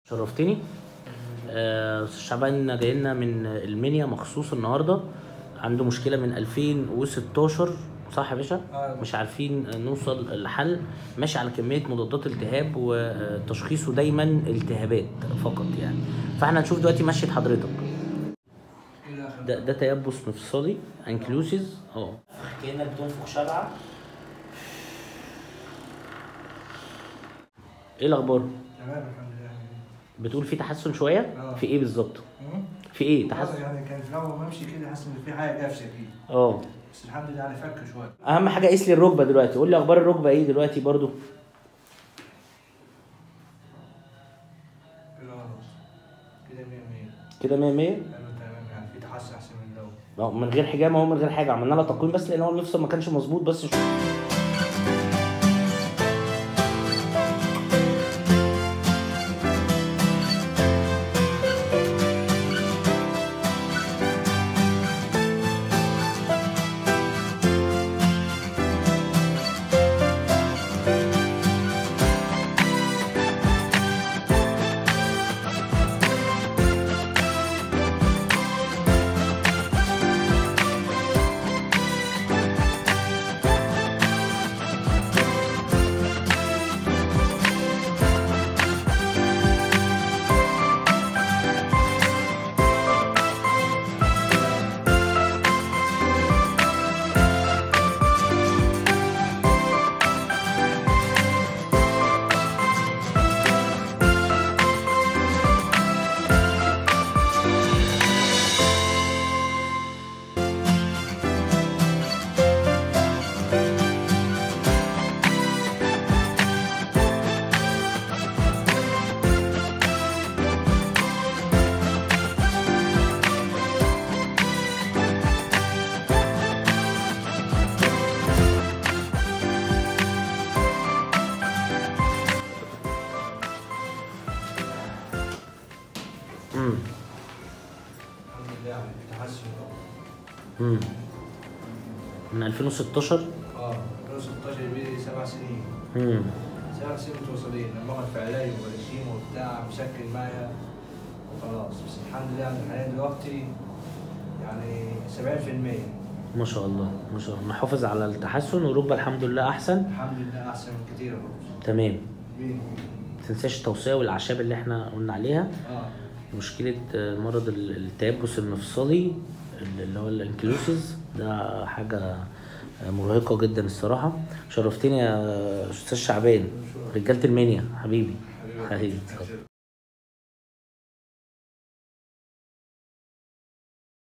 شرفتني آه، استاذ شعبان جاي لنا من المنيا مخصوص النهارده عنده مشكله من 2016 صح يا باشا آه. مش عارفين نوصل لحل ماشي على كميه مضادات التهاب وتشخيصه دايما التهابات فقط يعني فاحنا هنشوف دلوقتي مشية حضرتك الى اخره ده ده تيبس مفصلي انكلوسيز اه كانك بتنفخ شبعه ايه الاخبار تمام الحمد لله بتقول في تحسن شويه آه. في ايه بالظبط مم. في ايه آه، تحسن يعني كان في الاول ما امشي كده حاسس ان في حاجه قافشه فيه اه بس الحمد لله يعني فك شويه اهم حاجه قيس لي الركبه دلوقتي قول لي اخبار الركبه ايه دلوقتي برضو كده خلاص كده 100 100 كده 100 100 ايوه تمام يعني في تحسن احسن من الاول اه من غير حجامه اهو من غير حاجه عملنا لها تقويم بس لان هو المفصل ما كانش مظبوط بس شو. امم الحمد لله يعني في تحسن امم من 2016 اه 2016 بيه سبع سنين امم سبع سنين متواصلين لما اقعد في علاج ورجيم وبتاع مسكن معايا وخلاص بس الحمد لله يعني حاليا دلوقتي يعني 70% ما شاء الله ما شاء الله محافظ على التحسن والركبه الحمد لله احسن الحمد لله احسن من كتير برضه تمام مين؟ ما تنساش التوصيه والاعشاب اللي احنا قلنا عليها اه مشكله آه، مرض ال- التيبس المفصلي اللي هو الانكلوسيز ده حاجه آه، مرهقه جدا الصراحه شرفتني يا استاذ شعبان رجاله المنيا حبيبي حبيبي. حبيبي اتفضل.